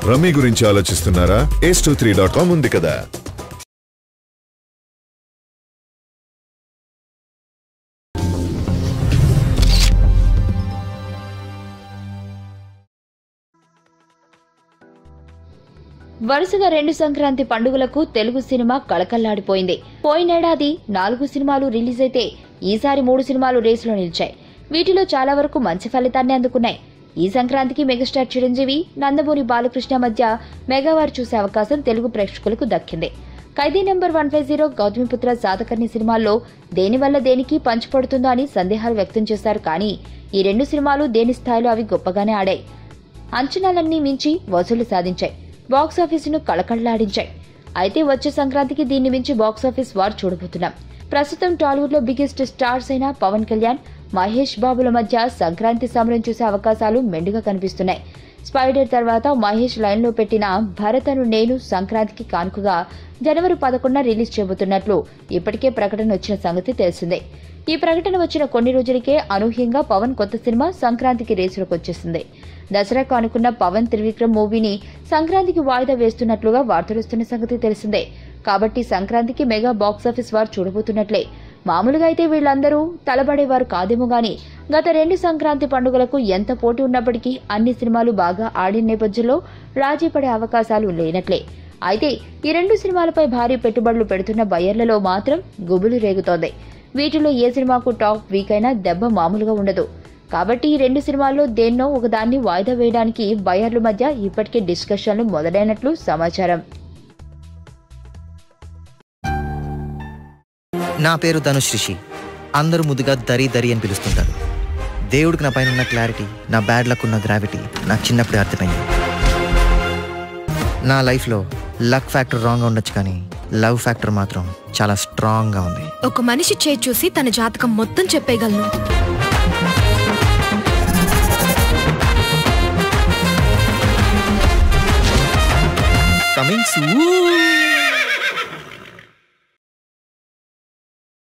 rummy గురించి ఆలోచిస్తున్నారా ace two three dot com ఉంది కదా వరుసగా రెండు సంక్రాంతి పండుగలకు తెలుగు సినిమా కళకళ్లాడిపోయింది పోయినేడాది నాలుగు సినిమాలు రిలీజ్ అయితే ఈసారి మూడు సినిమాలు రేసులో నిలిచాయి వీటిలో చాలా వరకు మంచి ఫలితాన్ని అందుకున్నాయి ఈ సంక్రాంతికి మెగాస్టార్ చిరంజీవి నందమూరి బాలకృష్ణ మధ్య మెగావార్ చూసే అవకాశం తెలుగు ప్రేక్షకులకు దక్కింది Khaidi number one five zero Gautamiputra Satakarni సినిమాల్లో దేనివల్ల దేనికి పంచిపడుతుందో అని సందేహాలు వ్యక్తం చేశారు కానీ ఈ రెండు సినిమాలు దేని స్థాయిలో అవి గొప్పగానే ఆడాయి అంచనాలన్నీ మించి వసూలు సాధించాయి బాక్సాఫీసును కళకళలాడించాయి అయితే వచ్చే సంక్రాంతికి దీన్ని మించి బాక్సాఫీస్ వార్ చూడబోతున్నాం ప్రస్తుతం టాలీవుడ్ లో బిగ్గెస్ట్ స్టార్స్ అయిన పవన్ కళ్యాణ్ మహేష్ బాబుల మధ్య సంక్రాంతి సమరం చూసే అవకాశాలు మెండుగా కనిపిస్తున్నాయి స్పైడర్ తర్వాత మహేష్ లైన్లో పెట్టిన భరతను నేను సంక్రాంతికి కానుకగా జనవరి పదకొండున రిలీజ్ చేయబోతున్నట్లు ఇప్పటికే ప్రకటన వచ్చిన సంగతి తెలిసిందే ఈ ప్రకటన వచ్చిన కొన్ని రోజులకే అనూహ్యంగా పవన్ కొత్త సినిమా సంక్రాంతికి రేసులోకి వచ్చేసింది దసరాకు అనుకున్న పవన్ త్రివిక్రమ్ మూవీని సంక్రాంతికి వాయిదా వేస్తున్నట్లుగా వార్తలొస్తున్న సంగతి తెలిసిందే కాబట్టి సంక్రాంతికి మెగా బాక్సాఫీస్ వారు చూడబోతున్నట్లే మామూలుగా అయితే వీళ్ళందరూ తలబడేవారు కాదేమో గాని గత రెండు సంక్రాంతి పండుగలకు ఎంత పోటీ ఉన్నప్పటికీ అన్ని సినిమాలు బాగా ఆడిన నేపథ్యంలో రాజీ పడే అవకాశాలు లేనట్లే అయితే ఈ రెండు సినిమాలపై భారీ పెట్టుబడులు పెడుతున్న బయ్యర్లలో మాత్రం గుబులు రేగుతోంది వీటిలో ఏ సినిమాకు టాప్ వీక్ అయినా దెబ్బ మామూలుగా ఉండదు కాబట్టి ఈ రెండు సినిమాల్లో దేన్నో ఒకదాన్ని వాయిదా వేయడానికి బయర్ల మధ్య ఇప్పటికే డిస్కషన్లు మొదలైనట్లు సమాచారం నా పేరు ధనుష్ రిషి అందరూ ముద్దుగా దరి దరి అని పిలుస్తుంటారు దేవుడికి నా పైన ఉన్న క్లారిటీ నా బ్యాడ్ లక్ ఉన్న గ్రావిటీ నాకు చిన్నప్పుడే అర్థమైంది నా లైఫ్లో లక్ ఫ్యాక్టర్ రాంగ్గా ఉండొచ్చు కానీ లవ్ ఫ్యాక్టర్ మాత్రం చాలా స్ట్రాంగ్గా ఉంది ఒక మనిషి చేయి చూసి తన జాతకం మొత్తం చెప్పేయగలను కమింగ్